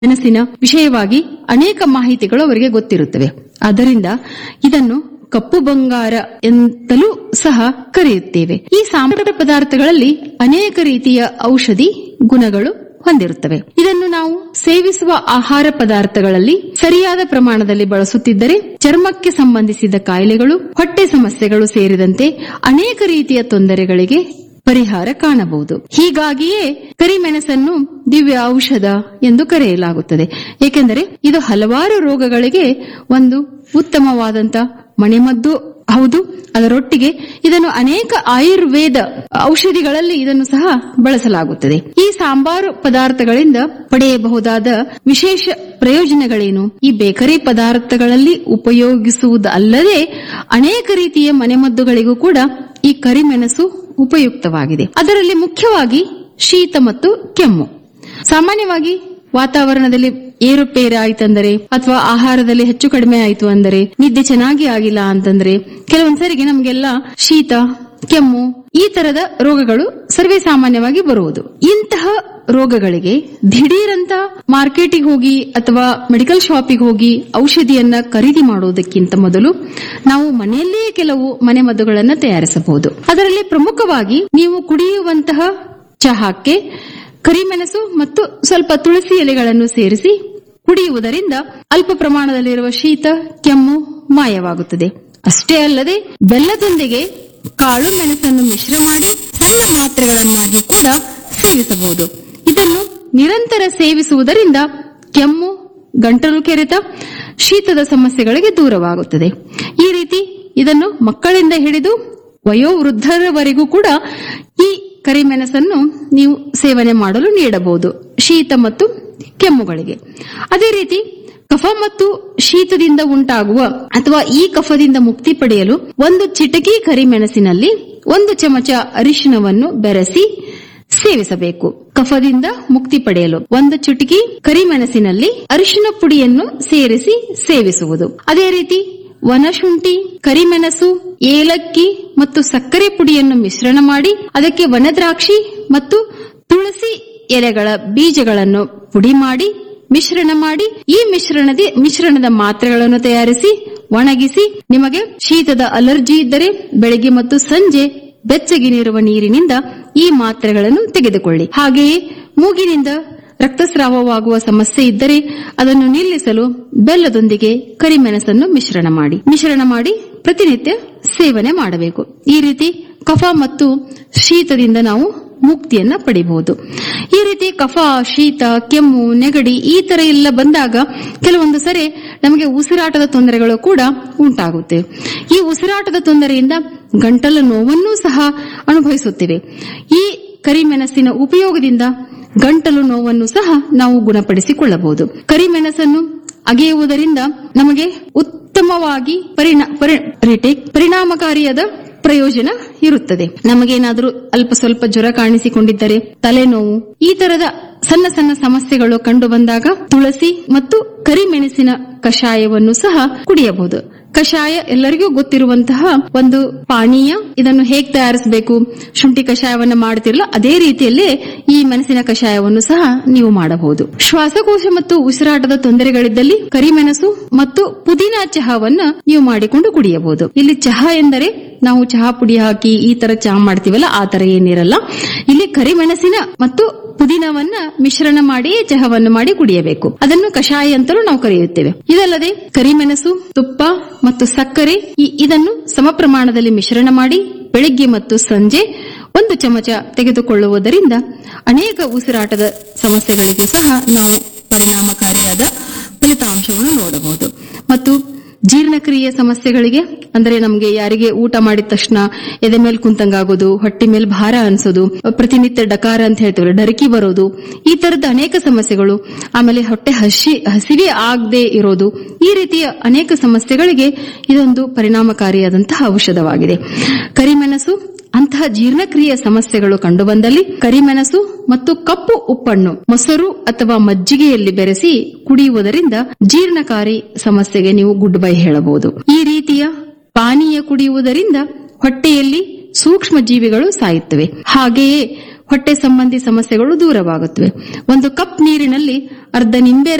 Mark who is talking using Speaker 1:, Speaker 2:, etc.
Speaker 1: ಮೆಣಸಿನ ವಿಷಯವಾಗಿ ಅನೇಕ ಮಾಹಿತಿಗಳು ಅವರಿಗೆ ಗೊತ್ತಿರುತ್ತವೆ ಆದ್ದರಿಂದ ಇದನ್ನು ಕಪ್ಪು ಬಂಗಾರ ಎಂತಲೂ ಸಹ ಕರೆಯುತ್ತೇವೆ ಈ ಸಾಂಬಾರ ಪದಾರ್ಥಗಳಲ್ಲಿ ಅನೇಕ ರೀತಿಯ ಔಷಧಿ ಗುಣಗಳು ಹೊಂದಿರುತ್ತವೆ ಇದನ್ನು ನಾವು ಸೇವಿಸುವ ಆಹಾರ ಪದಾರ್ಥಗಳಲ್ಲಿ ಸರಿಯಾದ ಪ್ರಮಾಣದಲ್ಲಿ ಬಳಸುತ್ತಿದ್ದರೆ ಚರ್ಮಕ್ಕೆ ಸಂಬಂಧಿಸಿದ ಕಾಯಿಲೆಗಳು ಹೊಟ್ಟೆ ಸಮಸ್ಯೆಗಳು ಸೇರಿದಂತೆ ಅನೇಕ ರೀತಿಯ ತೊಂದರೆಗಳಿಗೆ ಪರಿಹಾರ ಕಾಣಬಹುದು ಹೀಗಾಗಿಯೇ ಕರಿಮೆಣಸನ್ನು ದಿವ್ಯ ಔಷಧ ಎಂದು ಕರೆಯಲಾಗುತ್ತದೆ ಏಕೆಂದರೆ ಇದು ಹಲವಾರು ರೋಗಗಳಿಗೆ ಒಂದು ಉತ್ತಮವಾದಂತ ಮನೆಮದ್ದು ಹೌದು ಅದರೊಟ್ಟಿಗೆ ಇದನ್ನು ಅನೇಕ ಆಯುರ್ವೇದ ಔಷಧಿಗಳಲ್ಲಿ ಇದನ್ನು ಸಹ ಬಳಸಲಾಗುತ್ತದೆ ಈ ಸಾಂಬಾರು ಪದಾರ್ಥಗಳಿಂದ ಪಡೆಯಬಹುದಾದ ವಿಶೇಷ ಪ್ರಯೋಜನಗಳೇನು ಈ ಬೇಕರಿ ಪದಾರ್ಥಗಳಲ್ಲಿ ಉಪಯೋಗಿಸುವುದಲ್ಲದೆ ಅನೇಕ ರೀತಿಯ ಮನೆಮದ್ದುಗಳಿಗೂ ಕೂಡ ಈ ಕರಿಮೆಣಸು ಉಪಯುಕ್ತವಾಗಿದೆ ಅದರಲ್ಲಿ ಮುಖ್ಯವಾಗಿ ಶೀತ ಮತ್ತು ಕೆಮ್ಮು ಸಾಮಾನ್ಯವಾಗಿ ವಾತಾವರಣದಲ್ಲಿ ಏರುಪೇರು ಆಯ್ತಂದರೆ ಅಥವಾ ಆಹಾರದಲ್ಲಿ ಹೆಚ್ಚು ಕಡಿಮೆ ಆಯ್ತು ಅಂದರೆ ನಿದ್ದೆ ಚೆನ್ನಾಗಿ ಆಗಿಲ್ಲ ಅಂತಂದ್ರೆ ಕೆಲವೊಂದ್ಸರಿಗೆ ನಮಗೆಲ್ಲ ಶೀತ ಕೆಮ್ಮು ಈ ತರದ ರೋಗಗಳು ಸರ್ವೇ ಸಾಮಾನ್ಯವಾಗಿ ಬರುವುದು ಇಂತಹ ರೋಗಗಳಿಗೆ ದಿಢೀರಂತ ಮಾರ್ಕೆಟಿಗೆ ಹೋಗಿ ಅಥವಾ ಮೆಡಿಕಲ್ ಶಾಪಿಗೆ ಹೋಗಿ ಔಷಧಿಯನ್ನ ಖರೀದಿ ಮಾಡುವುದಕ್ಕಿಂತ ಮೊದಲು ನಾವು ಮನೆಯಲ್ಲಿಯೇ ಕೆಲವು ಮನೆಮದ್ದುಗಳನ್ನು ತಯಾರಿಸಬಹುದು ಅದರಲ್ಲಿ ಪ್ರಮುಖವಾಗಿ ನೀವು ಕುಡಿಯುವಂತಹ ಚಹಾಕ್ಕೆ ಕರಿಮೆಣಸು ಮತ್ತು ಸ್ವಲ್ಪ ತುಳಸಿ ಎಲೆಗಳನ್ನು ಸೇರಿಸಿ ಕುಡಿಯುವುದರಿಂದ ಅಲ್ಪ ಪ್ರಮಾಣದಲ್ಲಿರುವ ಶೀತ ಕೆಮ್ಮು ಮಾಯವಾಗುತ್ತದೆ ಅಷ್ಟೇ ಅಲ್ಲದೆ ಬೆಲ್ಲದೊಂದಿಗೆ ಕಾಳು ಮೆಣಸನ್ನು ಮಿಶ್ರ ಮಾಡಿ ಸಣ್ಣ ಮಾತ್ರೆಗಳನ್ನಾಗಿ ಕೂಡ ಸೇವಿಸಬಹುದು ಇದನ್ನು ನಿರಂತರ ಸೇವಿಸುವುದರಿಂದ ಕೆಮ್ಮು ಗಂಟಲು ಕೆರೆತ ಶೀತದ ಸಮಸ್ಯೆಗಳಿಗೆ ದೂರವಾಗುತ್ತದೆ ಈ ರೀತಿ ಇದನ್ನು ಮಕ್ಕಳಿಂದ ಹಿಡಿದು ವಯೋವೃದ್ಧರವರೆಗೂ ಕೂಡ ಈ ಕರಿಮೆಣಸನ್ನು ನೀವು ಸೇವನೆ ಮಾಡಲು ನೀಡಬಹುದು ಶೀತ ಮತ್ತು ಕೆಮ್ಮುಗಳಿಗೆ ಅದೇ ರೀತಿ ಕಫ ಮತ್ತು ಶೀತದಿಂದ ಉಂಟಾಗುವ ಅಥವಾ ಈ ಕಫದಿಂದ ಮುಕ್ತಿ ಪಡೆಯಲು ಒಂದು ಚಿಟಕಿ ಕರಿಮೆಣಸಿನಲ್ಲಿ ಒಂದು ಚಮಚ ಅರಿಶಿನವನ್ನು ಬೆರೆಸಿ ಸೇವಿಸಬೇಕು ಕಫದಿಂದ ಮುಕ್ತಿ ಪಡೆಯಲು ಒಂದು ಚುಟುಕಿ ಕರಿಮೆಣಸಿನಲ್ಲಿ ಅರಿಶಿನ ಪುಡಿಯನ್ನು ಸೇರಿಸಿ ಸೇವಿಸುವುದು ಅದೇ ರೀತಿ ವನಶುಂಠಿ ಕರಿಮೆಣಸು ಏಲಕ್ಕಿ ಮತ್ತು ಸಕ್ಕರೆ ಪುಡಿಯನ್ನು ಮಿಶ್ರಣ ಮಾಡಿ ಅದಕ್ಕೆ ವನದ್ರಾಕ್ಷಿ ಮತ್ತು ತುಳಸಿ ಎಲೆಗಳ ಬೀಜಗಳನ್ನು ಪುಡಿ ಮಾಡಿ ಮಿಶ್ರಣ ಮಾಡಿ ಈ ಮಿಶ್ರಣದ ಮಿಶ್ರಣದ ಮಾತ್ರೆಗಳನ್ನು ತಯಾರಿಸಿ ಒಣಗಿಸಿ ನಿಮಗೆ ಶೀತದ ಅಲರ್ಜಿ ಇದ್ದರೆ ಬೆಳಿಗ್ಗೆ ಮತ್ತು ಸಂಜೆ ಬೆಚ್ಚಗಿನಿರುವ ನೀರಿನಿಂದ ಈ ಮಾತ್ರೆಗಳನ್ನು ತೆಗೆದುಕೊಳ್ಳಿ ಹಾಗೆಯೇ ಮೂಗಿನಿಂದ ರಕ್ತಸ್ರಾವವಾಗುವ ಸಮಸ್ಯೆ ಇದ್ದರೆ ಅದನ್ನು ನಿಲ್ಲಿಸಲು ಬೆಲ್ಲದೊಂದಿಗೆ ಕರಿಮೆಣಸನ್ನು ಮಿಶ್ರಣ ಮಾಡಿ ಮಿಶ್ರಣ ಮಾಡಿ ಪ್ರತಿನಿತ್ಯ ಸೇವನೆ ಮಾಡಬೇಕು ಈ ರೀತಿ ಕಫ ಮತ್ತು ಶೀತದಿಂದ ನಾವು ಮುಕ್ತಿಯನ್ನ ಪಡಿಬಹುದು ಈ ರೀತಿ ಕಫ ಶೀತ ಕೆಮ್ಮು ನೆಗಡಿ ಈ ತರ ಎಲ್ಲ ಬಂದಾಗ ಕೆಲವೊಂದು ಸರಿ ನಮಗೆ ಉಸಿರಾಟದ ತೊಂದರೆಗಳು ಕೂಡ ಉಂಟಾಗುತ್ತೆ ಈ ಉಸಿರಾಟದ ತೊಂದರೆಯಿಂದ ಗಂಟಲ ನೋವನ್ನೂ ಸಹ ಅನುಭವಿಸುತ್ತೇವೆ ಈ ಕರಿಮೆಣಸಿನ ಉಪಯೋಗದಿಂದ ಗಂಟಲು ನೋವನ್ನು ಸಹ ನಾವು ಗುಣಪಡಿಸಿಕೊಳ್ಳಬಹುದು ಕರಿಮೆಣಸನ್ನು ಅಗೆಯುವುದರಿಂದ ನಮಗೆ ಉತ್ತಮವಾಗಿ ಪರಿಣಾ ಪರಿ- ರಿಟೇಕ್ ಪರಿಣಾಮಕಾರಿಯಾದ ಪ್ರಯೋಜನ ಇರುತ್ತದೆ ನಮಗೇನಾದರೂ ಅಲ್ಪ ಸ್ವಲ್ಪ ಜ್ವರ ಕಾಣಿಸಿಕೊಂಡಿದ್ದರೆ ತಲೆನೋವು ಈ ತರದ ಸಣ್ಣ ಸಣ್ಣ ಸಮಸ್ಯೆಗಳು ಕಂಡು ಬಂದಾಗ ತುಳಸಿ ಮತ್ತು ಕರಿಮೆಣಸಿನ ಕಷಾಯವನ್ನು ಸಹ ಕುಡಿಯಬಹುದು ಕಷಾಯ ಎಲ್ಲರಿಗೂ ಗೊತ್ತಿರುವಂತಹ ಒಂದು ಪಾನೀಯ ಇದನ್ನು ಹೇಗೆ ತಯಾರಿಸಬೇಕು ಶುಂಠಿ ಕಷಾಯವನ್ನ ಮಾಡುತ್ತಿರಲ್ಲ ಅದೇ ರೀತಿಯಲ್ಲೇ ಈ ಮೆಣಸಿನ ಕಷಾಯವನ್ನು ಸಹ ನೀವು ಮಾಡಬಹುದು ಶ್ವಾಸಕೋಶ ಮತ್ತು ಉಸಿರಾಟದ ತೊಂದರೆಗಳಿದ್ದಲ್ಲಿ ಕರಿಮೆಣಸು ಮತ್ತು ಪುದೀನ ಚಹಾವನ್ನ ನೀವು ಮಾಡಿಕೊಂಡು ಕುಡಿಯಬಹುದು ಇಲ್ಲಿ ಚಹಾ ಎಂದರೆ ನಾವು ಚಹಾ ಪುಡಿ ಹಾಕಿ ಈ ತರ ಚಹಾ ಮಾಡ್ತೀವಲ್ಲ ಆ ತರ ಏನಿರಲ್ಲ ಇಲ್ಲಿ ಕರಿಮೆಣಸಿನ ಮತ್ತು ಪುದೀನವನ್ನ ಮಿಶ್ರಣ ಮಾಡಿ ಚಹವನ್ನು ಮಾಡಿ ಕುಡಿಯಬೇಕು ಅದನ್ನು ಕಷಾಯ ಅಂತಲೂ ನಾವು ಕರೆಯುತ್ತೇವೆ ಇದಲ್ಲದೆ ಕರಿಮೆಣಸು ತುಪ್ಪ ಮತ್ತು ಸಕ್ಕರೆ ಈ- ಇದನ್ನು ಸಮ ಪ್ರಮಾಣದಲ್ಲಿ ಮಿಶ್ರಣ ಮಾಡಿ ಬೆಳಿಗ್ಗೆ ಮತ್ತು ಸಂಜೆ ಒಂದು ಚಮಚ ತೆಗೆದುಕೊಳ್ಳುವುದರಿಂದ ಅನೇಕ ಉಸಿರಾಟದ ಸಮಸ್ಯೆಗಳಿಗೂ ಸಹ ನಾವು ಪರಿಣಾಮಕಾರಿಯಾದ ಫಲಿತಾಂಶವನ್ನು ನೋಡಬಹುದು ಮತ್ತು ಜೀರ್ಣಕ್ರಿಯೆ ಸಮಸ್ಯೆಗಳಿಗೆ ಅಂದ್ರೆ ನಮಗೆ ಯಾರಿಗೆ ಊಟ ಮಾಡಿದ ತಕ್ಷಣ ಎದೆ ಮೇಲೆ ಕುಂತಂಗಾಗೋದು ಹೊಟ್ಟೆ ಮೇಲೆ ಭಾರ ಅನ್ಸೋದು ಪ್ರತಿನಿತ್ಯ ಡಕಾರ ಅಂತ ಹೇಳ್ತೀವಿ ಡರಕಿ ಬರೋದು ಈ ತರದ ಅನೇಕ ಸಮಸ್ಯೆಗಳು ಆಮೇಲೆ ಹೊಟ್ಟೆ ಹಸಿ ಹಸಿವೆ ಆಗದೆ ಇರೋದು ಈ ರೀತಿಯ ಅನೇಕ ಸಮಸ್ಯೆಗಳಿಗೆ ಇದೊಂದು ಪರಿಣಾಮಕಾರಿಯಾದಂತಹ ಔಷಧವಾಗಿದೆ ಕರಿಮೆಣಸು ಅಂತಹ ಜೀರ್ಣಕ್ರಿಯೆ ಸಮಸ್ಯೆಗಳು ಕಂಡುಬಂದಲ್ಲಿ ಕರಿಮೆಣಸು ಮತ್ತು ಕಪ್ಪು ಉಪ್ಪನ್ನು ಮೊಸರು ಅಥವಾ ಮಜ್ಜಿಗೆಯಲ್ಲಿ ಬೆರೆಸಿ ಕುಡಿಯುವುದರಿಂದ ಜೀರ್ಣಕಾರಿ ಸಮಸ್ಯೆಗೆ ನೀವು ಗುಡ್ ಬೈ ಹೇಳಬಹುದು ಈ ರೀತಿಯ ಪಾನೀಯ ಕುಡಿಯುವುದರಿಂದ ಹೊಟ್ಟೆಯಲ್ಲಿ ಸೂಕ್ಷ್ಮ ಜೀವಿಗಳು ಸಾಯುತ್ತವೆ ಹಾಗೆಯೇ ಹೊಟ್ಟೆ ಸಂಬಂಧಿ ಸಮಸ್ಯೆಗಳು ದೂರವಾಗುತ್ತವೆ ಒಂದು ಕಪ್ ನೀರಿನಲ್ಲಿ ಅರ್ಧ ನಿಂಬೆ